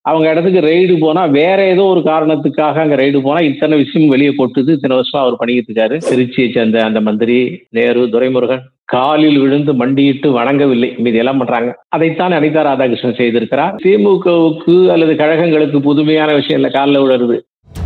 அவங்க இடத்துக்கு ரெய்டு போனா வேற ஏதோ ஒரு காரணத்துக்காக அங்க ரெய்டு போனா இத்தனை விஷயம் வெளியே கொட்டுது இத்தனை வருஷமா அவர் பண்ணிக்கிட்டு இருக்காரு திருச்சியை சேர்ந்த அந்த மந்திரி நேரு துரைமுருகன் காலில் விழுந்து மண்டியிட்டு வணங்கவில்லை மீது எல்லாம் பண்றாங்க அதைத்தான் அனிதா ராதாகிருஷ்ணன் செய்திருக்கிறார் திமுகவுக்கு அல்லது கழகங்களுக்கு புதுமையான விஷயம் இல்ல காலில் விழுறது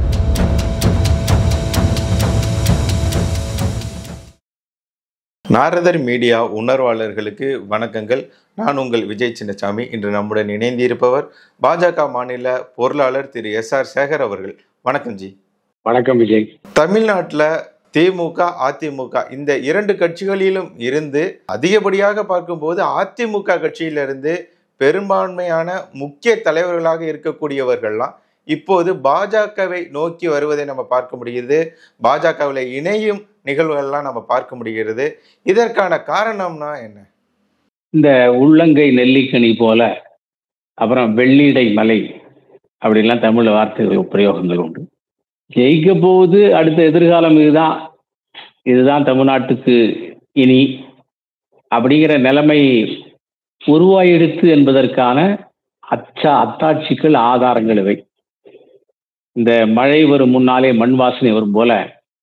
நாரதர் மீடியா உணர்வாளர்களுக்கு வணக்கங்கள் நான் உங்கள் விஜய் சின்னசாமி இன்று நம்முடன் இணைந்திருப்பவர் பாஜக மாநில பொருளாளர் திரு எஸ் ஆர் சேகர் அவர்கள் வணக்கம் ஜி வணக்கம் விஜய் தமிழ்நாட்டில் திமுக அதிமுக இந்த இரண்டு கட்சிகளிலும் இருந்து அதிகப்படியாக பார்க்கும்போது அதிமுக கட்சியிலிருந்து பெரும்பான்மையான முக்கிய தலைவர்களாக இருக்கக்கூடியவர்கள்லாம் இப்போது பாஜகவை நோக்கி வருவதை நம்ம பார்க்க முடியுது பாஜகவில் இணையும் நிகழ்வுகள்லாம் நம்ம பார்க்க முடிகிறது இதற்கான காரணம்னா என்ன இந்த உள்ளங்கை நெல்லிக்கனி போல அப்புறம் வெள்ளிடை மலை அப்படிலாம் தமிழ்ல வார்த்தைகள் பிரயோகங்கள் உண்டு ஜெயிக்க போகுது அடுத்த எதிர்காலம் இதுதான் இதுதான் தமிழ்நாட்டுக்கு இனி அப்படிங்கிற நிலைமை உருவாயிடுத்து என்பதற்கான அச்சா அத்தாட்சிகள் ஆதாரங்கள் இவை இந்த மழை வரும் முன்னாலே மண் வாசனை வரும் போல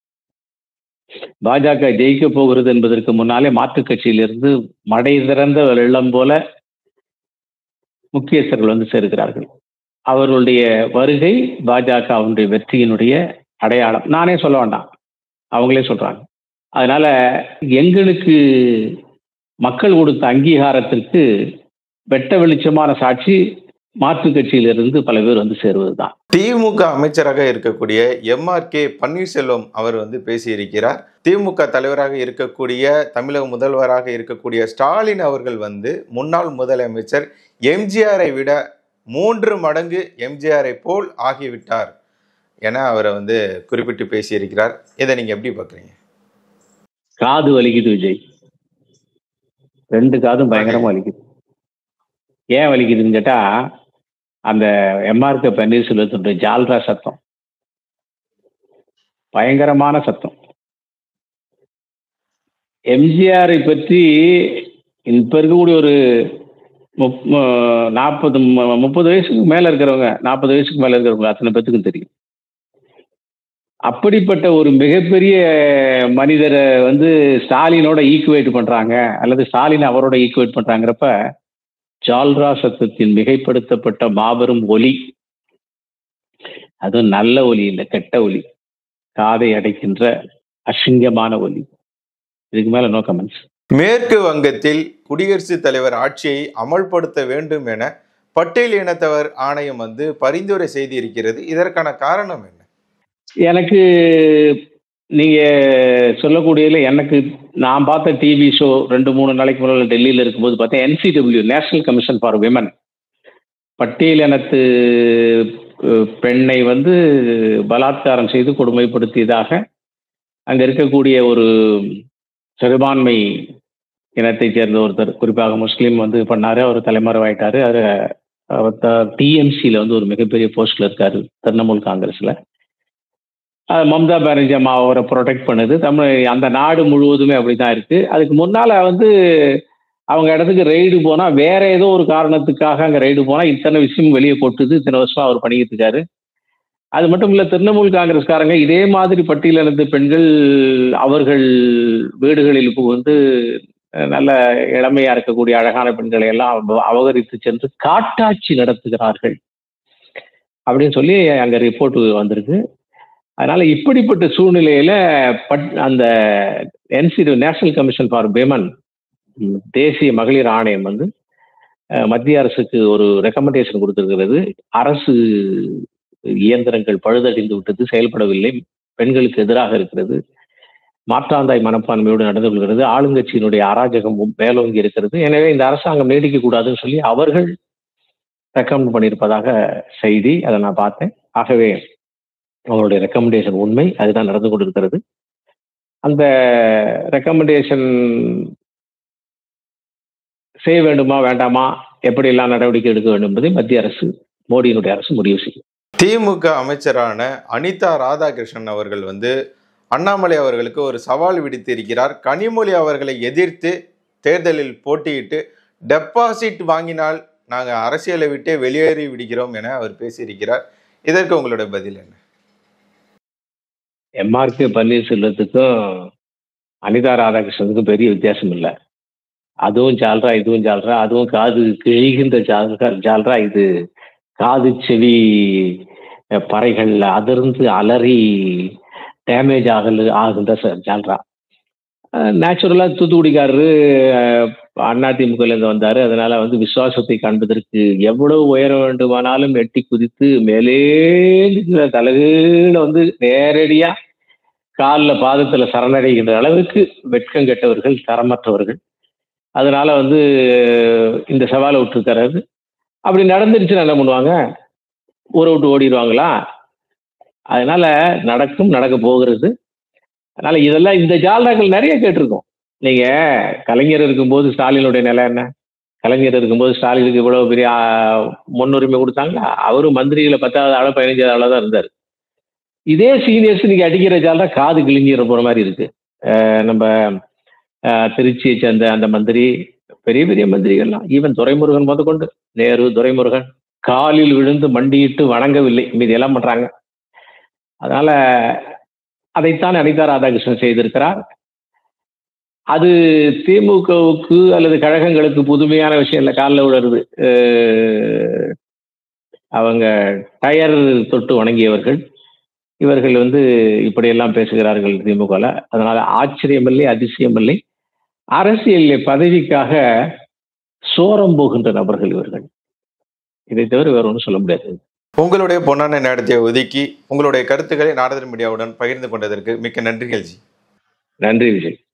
பாஜக ஜெயிக்க போகிறது என்பதற்கு முன்னாலே மாற்றுக் கட்சியிலிருந்து மடை திறந்த வெள்ளம் போல முக்கியஸ்தர்கள் வந்து சேர்க்கிறார்கள் அவர்களுடைய வருகை பாஜகவுடைய வெற்றியினுடைய அடையாளம் நானே சொல்ல வேண்டாம் அவங்களே சொல்றாங்க அதனால எங்களுக்கு மக்கள் கொடுத்த அங்கீகாரத்திற்கு வெட்ட வெளிச்சமான சாட்சி மாற்றுக் கட்சியிலிருந்து பல பேர் வந்து சேருவதுதான் திமுக அமைச்சராக இருக்கக்கூடிய எம்ஆர் கே பன்னீர்செல்வம் அவர் வந்து பேசியிருக்கிறார் திமுக தலைவராக இருக்கக்கூடிய தமிழக முதல்வராக இருக்கக்கூடிய ஸ்டாலின் அவர்கள் வந்து முன்னாள் முதலமைச்சர் எம்ஜிஆரை விட மூன்று மடங்கு எம்ஜிஆரை போல் ஆகிவிட்டார் என அவரை வந்து குறிப்பிட்டு பேசியிருக்கிறார் இதை நீங்க எப்படி பாக்குறீங்க காது வலிக்குது விஜய் ரெண்டு காதும் பயங்கரமா வலிக்குது ஏன் வலிக்குதுன்னு கேட்டா அந்த எம்ஆர்கே பன்னீர்செல்வத்துடைய ஜால்ரா சத்தம் பயங்கரமான சத்தம் எம்ஜிஆரை பற்றி இப்ப இருக்கக்கூடிய ஒரு முப் நாற்பது முப்பது வயசுக்கு மேல இருக்கிறவங்க நாற்பது வயசுக்கு மேல இருக்கிறவங்க அத்தனை பேத்துக்கும் தெரியும் அப்படிப்பட்ட ஒரு மிகப்பெரிய மனிதரை வந்து ஸ்டாலினோட ஈக்குவேட் பண்றாங்க அல்லது ஸ்டாலின் அவரோட ஈக்குவேட் பண்றாங்கிறப்ப ஜால்ரா சத்தத்தின் மிகைப்படுத்தப்பட்ட மாபெரும் ஒலி அதுவும் நல்ல ஒலி இல்லை கெட்ட ஒலி காதை அடைக்கின்ற அசிங்கமான ஒலி இதுக்கு மேல நோ கமெண்ட்ஸ் மேற்கு வங்கத்தில் குடியரசுத் தலைவர் ஆட்சியை அமல்படுத்த வேண்டும் என பட்டேல் இனத்தவர் ஆணையம் வந்து பரிந்துரை செய்திருக்கிறது இதற்கான காரணம் என்ன எனக்கு நீங்க சொல்லக்கூடியதுல எனக்கு நான் பார்த்த டிவி ஷோ ரெண்டு மூணு நாளைக்கு முன்னாடி டெல்லியில் இருக்கும்போது பார்த்தேன் NCW national commission for women பட்டியல் இனத்து பெண்ணை வந்து பலாத்காரம் செய்து கொடுமைப்படுத்தியதாக அங்க இருக்கக்கூடிய ஒரு சிறுபான்மை இனத்தை சேர்ந்த ஒருத்தர் குறிப்பாக முஸ்லீம் வந்து பண்ணாரு அவர் தலைமறைவாயிட்டாரு அது அவர் டிஎம்சியில் வந்து ஒரு மிகப்பெரிய போஸ்ட்ல இருக்காரு திரிணாமுல் காங்கிரஸ்ல மம்தா பானர்ஜி அம்மா அவரை ப்ரொடெக்ட் பண்ணுது தமிழ் அந்த நாடு முழுவதுமே அப்படிதான் இருக்கு அதுக்கு முன்னால வந்து அவங்க இடத்துக்கு ரெய்டு போனா வேற ஏதோ ஒரு காரணத்துக்காக அங்க ரெய்டு போனா இத்தனை விஷயம் வெளியே கொட்டுது இத்தனை வருஷமா அவர் பண்ணிக்கிட்டு இருக்காரு அது மட்டும் இல்ல திரிணாமுல் காங்கிரஸ்காரங்க இதே மாதிரி பட்டியலினத்து பெண்கள் அவர்கள் வீடுகளில் வந்து நல்ல இளமையா இருக்கக்கூடிய அழகான பெண்களை எல்லாம் அபகரித்து சென்று காட்டாட்சி நடத்துகிறார்கள் அப்படின்னு சொல்லி அங்க ரிப்போர்ட் வந்திருக்கு அதனால இப்படிப்பட்ட சூழ்நிலையில பட் அந்த NC national commission for women தேசிய மகளிர் ஆணையம் வந்து மத்திய அரசுக்கு ஒரு ரெக்கமெண்டேஷன் கொடுத்திருக்கிறது அரசு இயந்திரங்கள் பழுதடைந்து விட்டது செயல்படவில்லை பெண்களுக்கு எதிராக இருக்கிறது மாற்றாந்தாய் மனப்பான்மையோடு நடந்து கொள்கிறது ஆளுங்கட்சியினுடைய அராஜகம் மேலோங்கி இருக்கிறது எனவே இந்த அரசாங்கம் நீடிக்க கூடாதுன்னு சொல்லி அவர்கள் ரெக்கமெண்ட் பண்ணியிருப்பதாக செய்தி அதை நான் பார்த்தேன் ஆகவே அவங்களுடைய ரெக்கமெண்டேஷன் உண்மை அதுதான் நடந்து கொண்டிருக்கிறது அந்த ரெக்கமெண்டேஷன் செய்ய வேண்டுமா வேண்டாமா எப்படி எல்லாம் நடவடிக்கை எடுக்க வேண்டும் என்பதை மத்திய அரசு மோடியினுடைய அரசு முடிவு செய்யும் திமுக அமைச்சரான அனிதா ராதாகிருஷ்ணன் அவர்கள் வந்து அண்ணாமலை அவர்களுக்கு ஒரு சவால் விடுத்திருக்கிறார் கனிமொழி அவர்களை எதிர்த்து தேர்தலில் போட்டியிட்டு டெபாசிட் வாங்கினால் நாங்க அரசியலை விட்டே வெளியேறி விடுகிறோம் என அவர் பேசியிருக்கிறார் இதற்கு உங்களோட பதில் என்ன எம்ஆர்கே பன்னீர்செல்வத்துக்கும் அனிதா ராதாகிருஷ்ணனுக்கும் பெரிய வித்தியாசம் இல்லை அதுவும் ஜால்ரா இதுவும் ஜால்ரா அதுவும் காது கிழிகின்ற ஜால்ரா ஜால்ரா இது காது செவி அஹ், பறைகள் அதிர்ந்து அலறி டேமேஜ் ஆகல ஆகின்ற ச- ஜால்ரா நேச்சுரலாக தூத்துக்குடிக்காரரு அதிமுகலேருந்து வந்தார் அதனால வந்து விசுவாசத்தை காண்பதற்கு எவ்வளவு உயர வேண்டுமானாலும் எட்டி குதித்து மேலே இருக்கிற தலைகீழ வந்து நேரடியா காலில் பாதத்தில் சரணடைகின்ற அளவுக்கு வெட்கம் கெட்டவர்கள் தரமற்றவர்கள் அதனால வந்து இந்த சவாலை விட்டுருக்காரு அப்படி நடந்துருச்சுன்னா என்ன பண்ணுவாங்க ஊரை விட்டு ஓடிடுவாங்களா அதனால நடக்கும் நடக்க போகிறது அதனால இதெல்லாம் இந்த ஜால்ராக்கள் நிறைய கேட்டிருக்கோம் நீங்க கலைஞர் இருக்கும்போது ஸ்டாலினுடைய நிலை என்ன கலைஞர் இருக்கும்போது ஸ்டாலினுக்கு இவ்வளவு பெரிய ஆ, முன்னுரிமை கொடுத்தாங்களா அவரும் மந்திரிகளை பத்தாவது ஆளோ பதினஞ்சாவது ஆளோ தான் இருந்தார் இதே சீனியர்ஸ் நீங்க அடிக்கிற ஜால்ரா காது கிழிஞ்சிற போற மாதிரி இருக்கு அஹ் நம்ம அஹ், திருச்சியை சேர்ந்த அந்த மந்திரி பெரிய பெரிய மந்திரிகள்லாம் ஈவன் துரைமுருகன் முதற்கொண்டு நேரு துரைமுருகன் காலில் விழுந்து மண்டியிட்டு வணங்கவில்லை மீதி எல்லாம் பண்றாங்க அதனால அதைத்தான் அனிதா ராதாகிருஷ்ணன் செய்திருக்கிறார் அது திமுகவுக்கு அல்லது கழகங்களுக்கு புதுமையான விஷயம் இல்லை காலில் விழுறது அஹ், அவங்க டயர் தொட்டு வணங்கியவர்கள் இவர்கள் வந்து இப்படியெல்லாம் பேசுகிறார்கள் திமுகல அதனால ஆச்சரியமில்லை அதிசயமில்லை அரசியல் பதவிக்காக சோரம் போகின்ற நபர்கள் இவர்கள் இதை தவிர வேற ஒன்றும் சொல்ல முடியாது உங்களுடைய பொன்னான நேரத்தை ஒதுக்கி உங்களுடைய கருத்துக்களை நாரதர் மீடியாவுடன் பகிர்ந்து கொண்டதற்கு மிக்க நன்றிகள் ஜி நன்றி விஜய்